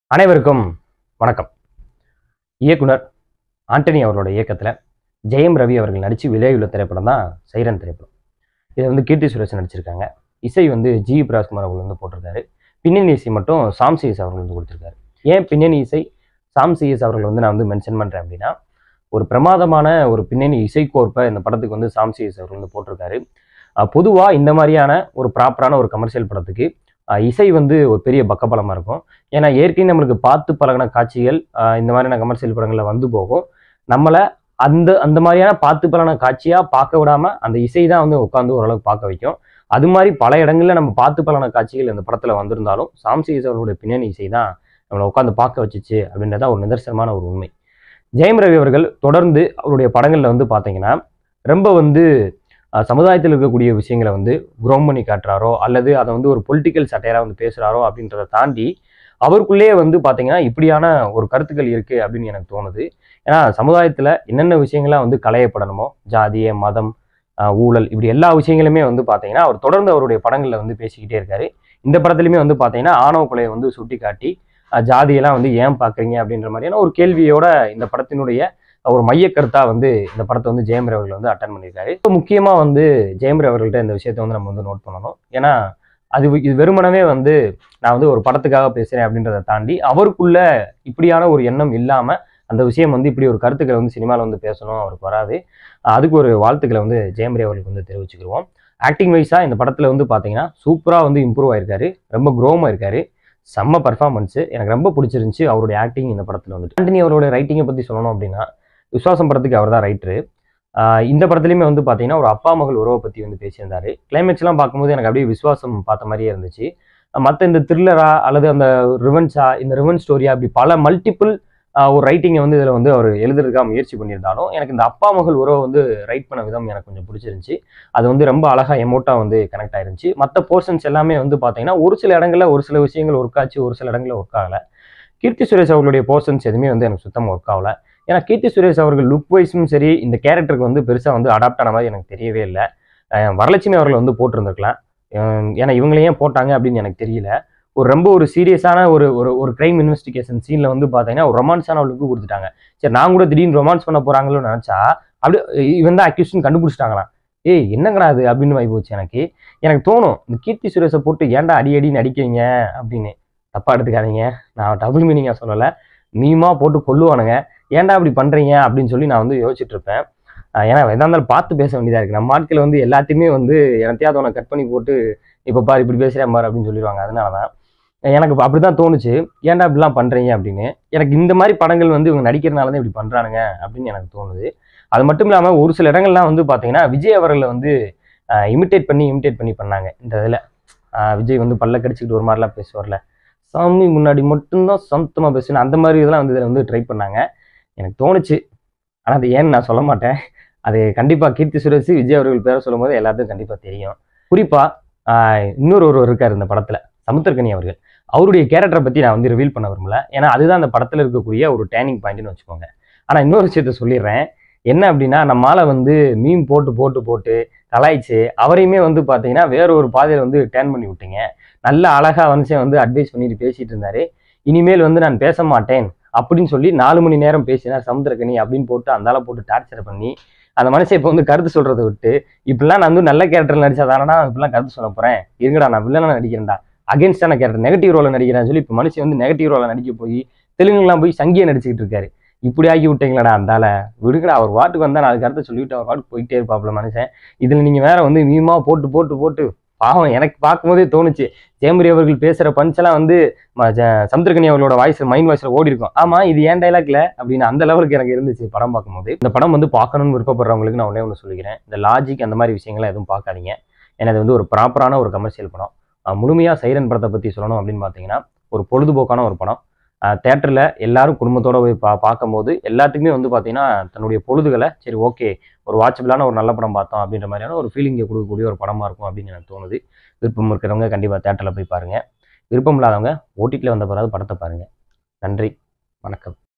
அனைவருக்கும் வணக்கம் இயக்குனர் ஆண்டனி அவர்களோட இயக்கத்தில் ஜெயம் ரவி அவர்கள் நடித்து விலையுள்ள திரைப்படம் தான் சைரன் திரைப்படம் இதை வந்து கீர்த்தி சுரேஷ் நடிச்சிருக்காங்க இசை வந்து ஜி பிரகாஷ்குமார் அவர்கள் வந்து போட்டிருக்காரு பின்னணி இசை மட்டும் சாம் சிஎஸ் அவர்கள் வந்து கொடுத்துருக்காரு ஏன் பின்னணி இசை சாம் சிஎஸ் அவர்கள் வந்து நான் வந்து மென்ஷன் பண்ணுறேன் அப்படின்னா ஒரு பிரமாதமான ஒரு பின்னணி இசைக்கோர்ப்பை இந்த படத்துக்கு வந்து சாம் சிஎஸ் அவர்கள் வந்து போட்டிருக்காரு பொதுவாக இந்த மாதிரியான ஒரு ப்ராப்பரான ஒரு கமர்ஷியல் படத்துக்கு அஹ், இசை வந்து ஒரு பெரிய பக்கபலமாக இருக்கும் ஏன்னா ஏற்கனவே நம்மளுக்கு பார்த்து பழகின காட்சிகள் ஆஹ் இந்த மாதிரியான கமர்ஷியல் படங்களில் வந்து போகும் நம்மளை அந்த அந்த மாதிரியான பார்த்து பழகின காட்சியாக பார்க்க விடாம அந்த இசை தான் வந்து உட்காந்து ஓரளவுக்கு பார்க்க வைக்கும் அது மாதிரி பல இடங்களில் நம்ம பார்த்து பழகின காட்சிகள் இந்த படத்தில் வந்திருந்தாலும் சாம்சி அவர்களுடைய பின்னணி இசை தான் நம்மளை உட்காந்து பார்க்க வச்சுச்சு அப்படின்றதா ஒரு நிதர்சனமான ஒரு உண்மை ஜெயம் ரவி அவர்கள் தொடர்ந்து அவருடைய படங்களில் வந்து பார்த்தீங்கன்னா ரொம்ப வந்து ஆஹ் சமுதாயத்தில் இருக்கக்கூடிய விஷயங்களை வந்து குரோம் பண்ணி காட்டுறாரோ அல்லது அதை வந்து ஒரு பொலிட்டிக்கல் சட்டையராக வந்து பேசுகிறாரோ அப்படின்றத தாண்டி அவருக்குள்ளேயே வந்து பார்த்தீங்கன்னா இப்படியான ஒரு கருத்துக்கள் இருக்கு அப்படின்னு எனக்கு தோணுது ஏன்னா சமுதாயத்தில் என்னென்ன விஷயங்கள்லாம் வந்து களையப்படணுமோ ஜாதிய மதம் ஆஹ் ஊழல் இப்படி எல்லா விஷயங்களுமே வந்து பார்த்தீங்கன்னா அவர் தொடர்ந்து அவருடைய படங்களில் வந்து பேசிக்கிட்டே இருக்காரு இந்த படத்துலையுமே வந்து பார்த்தீங்கன்னா ஆணவ கொலையை வந்து சுட்டி காட்டி ஆஹ் ஜாதியெல்லாம் வந்து ஏன் பார்க்குறீங்க அப்படின்ற மாதிரியான ஒரு கேள்வியோட இந்த படத்தினுடைய ஒரு மையக்கருத்தா வந்து இந்த படத்தை வந்து ஜெயம் ரவி அவர்கள் வந்து அட்டன் பண்ணியிருக்காரு இப்போ முக்கியமாக வந்து ஜெயம் ரவி அவர்கள்ட்ட இந்த விஷயத்தை வந்து நம்ம வந்து நோட் பண்ணணும் ஏன்னா அது இது வெறுமனவே வந்து நான் வந்து ஒரு படத்துக்காக பேசுகிறேன் அப்படின்றத தாண்டி அவருக்குள்ள இப்படியான ஒரு எண்ணம் இல்லாமல் அந்த விஷயம் வந்து இப்படி ஒரு கருத்துக்களை வந்து சினிமாவில் வந்து பேசணும் அவருக்கு வராது அஹ் அதுக்கு ஒரு வாழ்த்துக்களை வந்து ஜெயம் ரவி அவர்களுக்கு வந்து தெரிவிச்சுக்கிடுவோம் ஆக்டிங் வைஸாக இந்த படத்தில் வந்து பார்த்தீங்கன்னா சூப்பராக வந்து இம்ப்ரூவ் ஆயிருக்காரு ரொம்ப க்ரோமாக இருக்காரு செம்ம பர்ஃபார்மன்ஸு எனக்கு ரொம்ப பிடிச்சிருந்துச்சு அவருடைய ஆக்டிங் இந்த படத்தில் வந்துட்டு ஆண்டனி அவரோட ரைட்டிங்கை பற்றி சொல்லணும் அப்படின்னா விஸ்வாசம் படத்துக்கு அவர் தான் ரைட்டரு இந்த படத்துலையுமே வந்து பார்த்தீங்கன்னா ஒரு அப்பா மகள் உறவை பற்றி வந்து பேசியிருந்தாரு கிளைமேக்ஸ்லாம் பார்க்கும்போது எனக்கு அப்படியே விஸ்வாசம் பார்த்த மாதிரியே இருந்துச்சு மற்ற இந்த த்ரில்லரா அல்லது அந்த ரிவென்ஸா இந்த ரிவென்ஸ் ஸ்டோரியா அப்படி பல மல்டிபிள் ஒரு ரைட்டிங்கை வந்து இதில் வந்து அவர் எழுதுறதுக்காக முயற்சி பண்ணியிருந்தாலும் எனக்கு இந்த அப்பா மகள் உறவை வந்து ரைட் பண்ண விதம் எனக்கு கொஞ்சம் பிடிச்சிருந்துச்சு அது வந்து ரொம்ப அழகா எமோட்டா வந்து கனெக்ட் ஆயிருந்துச்சு மற்ற போர்ஷன்ஸ் எல்லாமே வந்து பார்த்தீங்கன்னா ஒரு சில இடங்கள்ல ஒரு சில விஷயங்கள் ஒர்க் ஆச்சு ஒரு சில இடங்களில் ஒர்க் ஆகலை கீர்த்தி சுரேஷ் அவர்களுடைய போர்ஷன்ஸ் எதுவுமே வந்து எனக்கு சுத்தமாக ஒர்க் ஆகல ஏன்னா கீர்த்தி சுரேஷ் அவர்கள் லுக் வைஸும் சரி இந்த கேரக்டருக்கு வந்து பெருசாக வந்து அடாப்ட் ஆன மாதிரி எனக்கு தெரியவே இல்லை அஹ் வரலட்சுமி அவர்கள் வந்து போட்டிருந்திருக்கலாம் அஹ் ஏன்னா இவங்களே ஏன் போட்டாங்க அப்படின்னு எனக்கு தெரியல ஒரு ரொம்ப ஒரு சீரியஸான ஒரு ஒரு ஒரு கிரைம் இன்வெஸ்டிகேஷன் சீனில் வந்து பார்த்தீங்கன்னா ஒரு ரொமான்ஸான லுக்கு கொடுத்துட்டாங்க சரி நான் கூட திடீர்னு ரொமான்ஸ் பண்ண போகிறாங்களோன்னு நினச்சா அப்படியே இவன் தான் அக்யூஷன் கண்டுபிடிச்சிட்டாங்களாம் ஏய் என்னங்கடா அது அப்படின்னு வாய் போச்சு எனக்கு எனக்கு தோணும் இந்த கீர்த்தி சுரேஷை போட்டு ஏன்டா அடி அடி நடிக்கிறீங்க அப்படின்னு தப்பா எடுத்துக்காதீங்க நான் டபுள் மீனிங்காக சொல்லலை மீமா போட்டு கொல்லுவானுங்க ஏன்டா அப்படி பண்ணுறீங்க அப்படின்னு சொல்லி நான் வந்து யோசிச்சுட்டு இருப்பேன் ஆஹ் ஏன்னா எதா இருந்தாலும் பார்த்து பேச வேண்டியதாக இருக்குது நம்ம ஆட்கள் வந்து எல்லாத்தையுமே வந்து எனத்தையாவது உனக்கு கட் பண்ணி போட்டு இப்போ பாரு இப்படி பேசுகிறேன் பாரு அப்படின்னு சொல்லிடுவாங்க அதனால தான் எனக்கு அப்படி தான் தோணுச்சு ஏன்டா இப்படிலாம் பண்ணுறீங்க அப்படின்னு எனக்கு இந்த மாதிரி படங்கள் வந்து இவங்க நடிக்கிறனால தான் இப்படி பண்ணுறானுங்க அப்படின்னு எனக்கு தோணுது அது மட்டும் இல்லாமல் ஒரு சில இடங்கள்லாம் வந்து பார்த்தீங்கன்னா விஜய் அவர்களை வந்து இமிட்டேட் பண்ணி இமிட்டேட் பண்ணி பண்ணாங்க இந்த இதில் விஜய் வந்து பல்ல கடிச்சிக்கிட்டு ஒரு மாதிரிலாம் பேசுவார்ல சாமி முன்னாடி மட்டும்தான் சொந்தமாக பேசணும் அந்த மாதிரி இதெல்லாம் வந்து இதில் வந்து ட்ரை பண்ணாங்க எனக்கு தோணுச்சு ஆனால் அது ஏன்னு நான் சொல்ல மாட்டேன் அது கண்டிப்பாக கீர்த்தி சுரேஷ் விஜய் அவர்கள் பேரை சொல்லும் போது எல்லாத்துக்கும் கண்டிப்பாக தெரியும் குறிப்பாக இன்னொரு ஒருவர் இருக்கார் இந்த படத்தில் சமுத்திரக்கனி அவர்கள் அவருடைய கேரக்டரை பற்றி நான் வந்து ரிவீல் பண்ண விரும்பல ஏன்னா அதுதான் அந்த படத்தில் இருக்கக்கூடிய ஒரு டேர்னிங் பாயிண்ட்னு வச்சுக்கோங்க ஆனால் இன்னொரு விஷயத்த சொல்லிடுறேன் என்ன அப்படின்னா நம்மால வந்து மீன் போட்டு போட்டு போட்டு கலாய்ச்சு அவரையுமே வந்து பார்த்தீங்கன்னா வேற ஒரு பாதையில் வந்து டேர்ன் பண்ணி விட்டீங்க நல்ல அழகா மனுஷன் வந்து அட்வைஸ் பண்ணிட்டு பேசிட்டு இருந்தாரு இனிமேல் வந்து நான் பேச மாட்டேன் அப்படின்னு சொல்லி நாலு மணி நேரம் பேசினார் சமுத்திரக்கனி அப்படின்னு போட்டு அந்தால போட்டு டார்ச்சர் பண்ணி அந்த மனுஷன் இப்போ வந்து கருத்து சொல்றதை விட்டு இப்படிலாம் நான் வந்து நல்ல கேரக்டர் நடிச்சாதானடா நான் இப்படிலாம் கருத்து சொல்ல போறேன் இருங்கடா நான் வில்லனா நடிக்கிறேன்டா அகேன்ஸ்டான கேரக்டர் நெகட்டிவ் ரோல நடிக்கிறேன்னு சொல்லி இப்போ மனுஷன் வந்து நெகட்டிவ் ரோல நடிக்க போய் தெலுங்குலாம் போய் சங்கியை நடிச்சுக்கிட்டு இருக்காரு இப்படி ஆக்கி விட்டீங்களாடா அந்தால விடுங்கடா அவர் வாட்டுக்கு வந்தா நாலு கருத்தை சொல்லிவிட்டு அவர் வாட்டுக்கு போயிட்டே இருப்பாப்ல மனுஷன் இதுல நீங்க வேற வந்து மீமா போட்டு போட்டு போட்டு பாவம் எனக்கு பார்க்கும்போதே தோணுச்சு ஜெயமரி அவர்கள் பேசுற பஞ்செல்லாம் வந்து ம- ஜ- சமுத்திரக்கனி அவர்களோட வாய்ஸ் மைண்ட் வாய்ஸ்ல ஓடி இருக்கும் ஆமா இது ஏன் டைலாக்ல அப்படின்னு அந்த லெவலுக்கு எனக்கு இருந்துச்சு படம் பார்க்கும்போது இந்த படம் வந்து பார்க்கணும்னு விருப்பப்படுறவங்களுக்கு நான் ஒண்ணே ஒன்று சொல்லிக்கிறேன் இந்த லாஜிக் அந்த மாதிரி விஷயங்கள்லாம் எதுவும் பார்க்காதீங்க ஏன்னா இது வந்து ஒரு ப்ராப்பரான ஒரு கமர்ஷியல் படம் அஹ் முழுமையா சைரன் படத்தை பத்தி சொல்லணும் அப்படின்னு பார்த்தீங்கன்னா ஒரு பொழுதுபோக்கான ஒரு படம் தேட்டரில் எல்லாரும் குடும்பத்தோட போய் பா பார்க்கும்போது எல்லாத்துக்குமே வந்து பார்த்தீங்கன்னா தன்னுடைய பொழுதுகளை சரி ஓகே ஒரு வாட்சபிளான ஒரு நல்ல படம் பார்த்தோம் அப்படின்ற மாதிரியான ஒரு ஃபீலிங்கை கொடுக்கக்கூடிய ஒரு படமா இருக்கும் அப்படின்னு எனக்கு தோணுது விருப்பம் இருக்கிறவங்க கண்டிப்பாக தேட்டரில் போய் பாருங்க விருப்பம் இல்லாதவங்க ஓடிடியில் வந்த பிறகு படத்தை பாருங்க நன்றி வணக்கம்